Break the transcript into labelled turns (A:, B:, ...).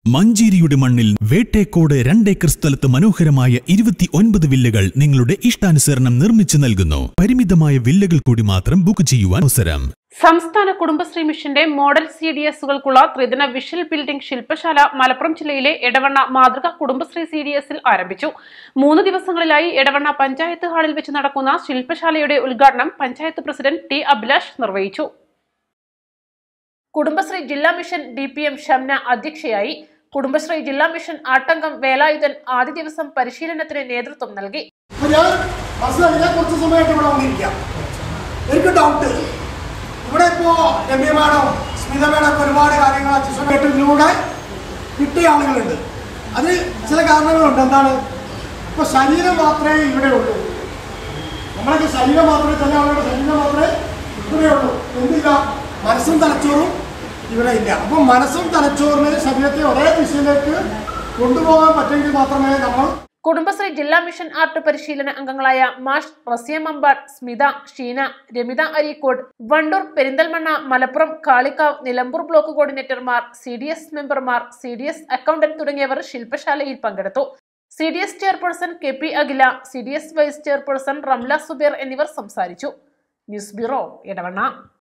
A: മഞ്ചേരിയുടെ മണ്ണിൽ വേട്ടേക്കോട് രണ്ടേക്കർ സ്ഥലത്ത് മനോഹരമായ ഇരുപത്തി ഒൻപത് വില്ലകൾ നിങ്ങളുടെ ഇഷ്ടാനുസരണം നിർമ്മിച്ചു നൽകുന്നു പരിമിതമായ വില്ലകൾ കൂടി മാത്രം ബുക്ക് ചെയ്യുവാൻ അവസരം
B: സംസ്ഥാന കുടുംബശ്രീ മിഷന്റെ മോഡൽ സി ഡി എസുകൾക്കുള്ള ത്രിദിന വിഷ്വൽ ബിൽഡിംഗ് ശില്പശാല മലപ്പുറം ജില്ലയിലെ എടവണ്ണ മാതൃക കുടുംബശ്രീ സി ഡി എസിൽ ആരംഭിച്ചു മൂന്ന് ദിവസങ്ങളിലായി എടവണ്ണ പഞ്ചായത്ത് ഹാളിൽ വെച്ച് നടക്കുന്ന ശില്പശാലയുടെ ഉദ്ഘാടനം പഞ്ചായത്ത് പ്രസിഡന്റ് ടി അഭിലാഷ് നിർവഹിച്ചു കുടുംബശ്രീ ജില്ലാ mission D P M Shamna അധ്യക്ഷയായി കുടുംബശ്രീ ജില്ലാ മിഷൻ ആട്ടംഗം വേലായുധൻ ആദ്യ ദിവസം പരിശീലനത്തിന് നേതൃത്വം നൽകി
C: അപ്പൊ ഞാൻ മനസ്സിലായി ഞാൻ കുറച്ച് സമയമായിട്ട് ഇവിടെ വന്നിരിക്കാം എനിക്ക് ഡൗട്ട് ഇവിടെ ഇപ്പോ രമ്യ മാഡം സ്മിത മാഡം ഒക്കെ ഒരുപാട് കാര്യങ്ങൾ അച്ഛനേട്ടത്തിലൂടെ കിട്ടിയ ആളുകളുണ്ട് അത് ചില കാരണങ്ങളുണ്ട് എന്താണ് ഇപ്പൊ ശരീരം മാത്രമേ ഇവിടെ ഉള്ളൂ നമ്മളൊക്കെ ശരീരം മാത്രമേ ചില ആളുകളുടെ ശരീരം മാത്രമേ ഇവിടെ ഉള്ളൂ എന്തില്ല മനസ്സും തലച്ചോറും ഇവിടെ ഇല്ല അപ്പൊ മനസ്സും തലച്ചോറിനെ ശരീരത്തെ ഒരേ ദിശയിലേക്ക് കൊണ്ടുപോകാൻ പറ്റുമെങ്കിൽ മാത്രമേ നമ്മൾ
B: കുടുംബശ്രീ ജില്ലാ മിഷൻ ആർട്ട് പരിശീലന അംഗങ്ങളായ മാഷ് റസിയ മമ്പാട് സ്മിത ഷീന രമിത അരീക്കോട് വണ്ടൂർ പെരിന്തൽമണ്ണ മലപ്പുറം കാളിക്കാവ് നിലമ്പൂർ ബ്ലോക്ക് കോർഡിനേറ്റർമാർ സി ഡി എസ് മെമ്പർമാർ സി ഡി എസ് അക്കൗണ്ടന്റ് തുടങ്ങിയവർ ശില്പശാലയിൽ പങ്കെടുത്തു C D S chairperson K P Akhila C D S vice chairperson Ramla Suber എന്നിവർ സംസാരിച്ചു ന്യൂസ് ബ്യൂറോ ഇടവണ്ണ